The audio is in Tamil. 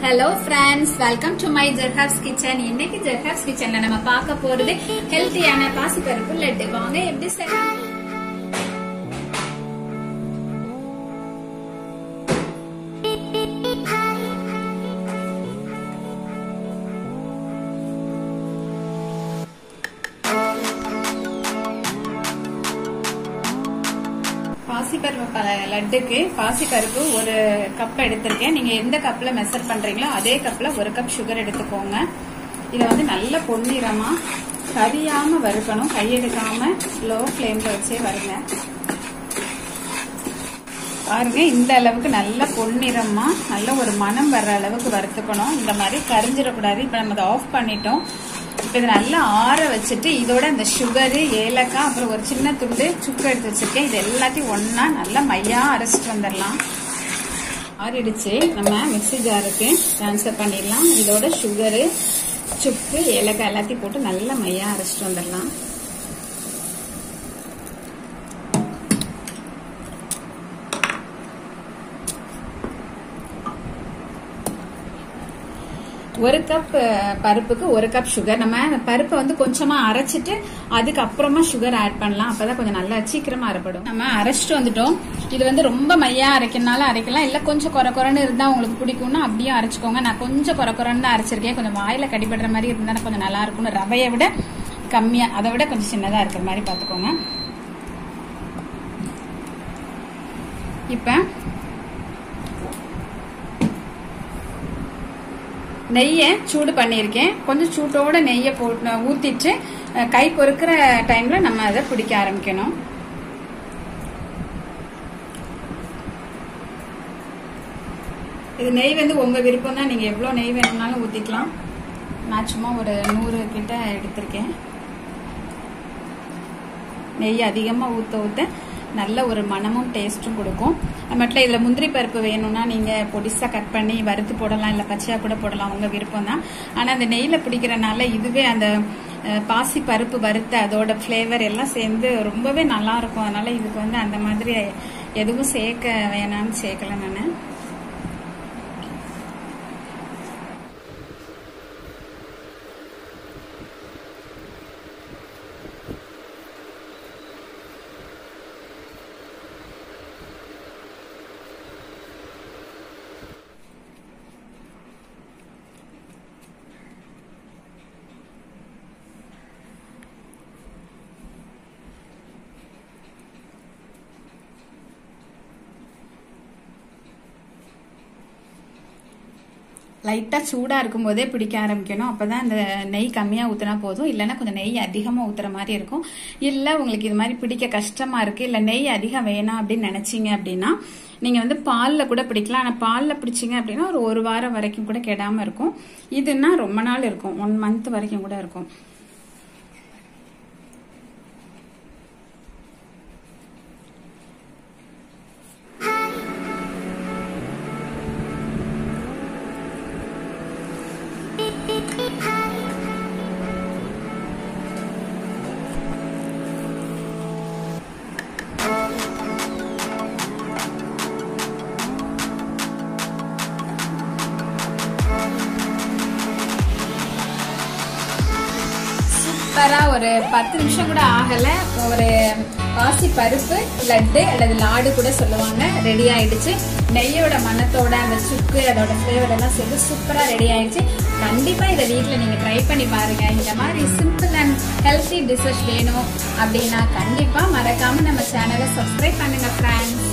hello friends welcome to my ஜெர்ஹாப்ஸ் கிச்சன் இன்னைக்கு ஜெர்ஹாப்ஸ் கிச்சன்ல நம்ம பார்க்க போறது ஹெல்த்தியான பாசிப்பருப்பு லட்டு வாங்க எப்படி செய்யலாம் பாசிப்பருப்பு ப- லட்டுக்கு பாசிப்பருப்பு ஒரு கப் எடுத்திருக்கேன் நீங்க எந்த கப்ல மெஷர் பண்றீங்களோ அதே கப்ல ஒரு கப் சுகர் எடுத்துக்கோங்க இதை வந்து நல்ல பொன்னிறமா கரியாம வறுக்கணும் கையெடுக்காம லோ ஃப்ளேம்ல வச்சே வருங்க பாருங்க இந்த அளவுக்கு நல்ல பொன்னிறமா நல்ல ஒரு மனம் வர்ற அளவுக்கு வறுத்துக்கணும் இந்த மாதிரி கரிஞ்சிடக்கூடாது இப்ப நம்ம அதை ஆஃப் பண்ணிட்டோம் இப்ப இதை நல்லா ஆற வச்சுட்டு இதோட இந்த சுகரு ஏலக்காய் அப்புறம் ஒரு சின்ன துண்டு சுக்கு எடுத்து வச்சிருக்கேன் இது எல்லாத்தையும் ஒண்ணா நல்லா மையா அரைச்சிட்டு வந்துடலாம் ஆறிடுச்சு நம்ம மிக்ஸி ஜாருக்கு ட்ரான்ஸ்ஃபர் பண்ணிடலாம் இதோட சுகரு சுக்கு ஏலக்காய் எல்லாத்தையும் போட்டு நல்லா மையா அரைச்சிட்டு வந்துடலாம் ஒரு கப் பருப்புக்கு ஒரு கப் சுகர் நம்ம பருப்பை வந்து கொஞ்சமா அரைச்சிட்டு அதுக்கப்புறமா சுகர் ஆட் பண்ணலாம் அப்பதான் கொஞ்சம் நல்லா சீக்கிரமா அரைப்படும் நம்ம அரைச்சிட்டு வந்துட்டோம் இது வந்து ரொம்ப மையா அரைக்கனால அரைக்கலாம் இல்ல கொஞ்சம் குறை குறைன்னு இருந்தா உங்களுக்கு பிடிக்கும்னா அப்படியே அரைச்சுக்கோங்க நான் கொஞ்சம் குறை குறைன்னு தான் அரைச்சிருக்கேன் கொஞ்சம் வாயில கடிபடுற மாதிரி இருந்தா கொஞ்சம் நல்லா இருக்கும்னு ரவையை விட கம்மியா அதை விட கொஞ்சம் சின்னதா இருக்கிற மாதிரி பாத்துக்கோங்க இப்ப நெய்யை சூடு பண்ணியிருக்கேன் கொஞ்சம் சூட்டோட நெய்யை போட்டு ஊத்திட்டு அஹ், கை பொறுக்கிற டைம்ல நம்ம அதை பிடிக்க ஆரம்பிக்கணும் இது நெய் வந்து உங்க விருப்பம் தான் நீங்க எவ்வளவு நெய் வேணும்னாலும் ஊத்திக்கலாம் நான் சும்மா ஒரு நூறு கிட்ட எடுத்திருக்கேன் நெய் அதிகமா ஊத்த ஊத்த நல்ல ஒரு மணமும் டேஸ்ட்டும் கொடுக்கும் அது மட்டும் இதுல முந்திரி பருப்பு வேணும்னா நீங்க பொடிசா கட் பண்ணி வறுத்து போடலாம் இல்ல பச்சையா கூட போடலாம் உங்க விருப்பம் தான் ஆனா அந்த நெய்ல பிடிக்கிறனால இதுவே அந்த அஹ், பாசி பருப்பு வறுத்த அதோட ஃபிளேவர் எல்லாம் சேர்ந்து ரொம்பவே நல்லா இருக்கும் அதனால இதுக்கு வந்து அந்த மாதிரி எதுவும் சேர்க்க வேணாம்னு சேர்க்கல நானு லைட்டா சூடா இருக்கும் போதே பிடிக்க ஆரம்பிக்கணும் அப்பதான் அந்த நெய் கம்மியா ஊத்துனா போதும் இல்லைன்னா கொஞ்சம் நெய் அதிகமா ஊத்துற மாதிரி இருக்கும் இல்ல உங்களுக்கு இது மாதிரி பிடிக்க கஷ்டமா இருக்கு இல்ல நெய் அதிகம் வேணாம் அப்படின்னு நினைச்சீங்க அப்படின்னா நீங்க வந்து பால்ல கூட பிடிக்கலாம் ஆனா பால்ல பிடிச்சீங்க அப்படின்னா ஒரு ஒரு வாரம் வரைக்கும் கூட கெடாம இருக்கும் இதுன்னா ரொம்ப நாள் இருக்கும் ஒன் மந்த் வரைக்கும் கூட இருக்கும் சூப்பரா ஒரு பத்து நிமிஷம் கூட ஆகல ஒரு பாசி பருப்பு லட்டு அல்லது லாடு கூட சொல்லுவாங்க ரெடி ஆயிடுச்சு நெய்யோட மணத்தோட அந்த சுக்கு அதோட ஃபிளேவர் எல்லாம் சேர்த்து சூப்பரா ரெடி ஆயிடுச்சு கண்டிப்பா இதை வீட்ல நீங்க ட்ரை பண்ணி பாருங்க இந்த மாதிரி சிம்பிள் அண்ட் ஹெல்த்தி டிஷஸ் வேணும் அப்படின்னா கண்டிப்பா மறக்காம நம்ம சேனலை சப்ஸ்கிரைப் பண்ணுங்க ஃப்ரெண்ட்ஸ்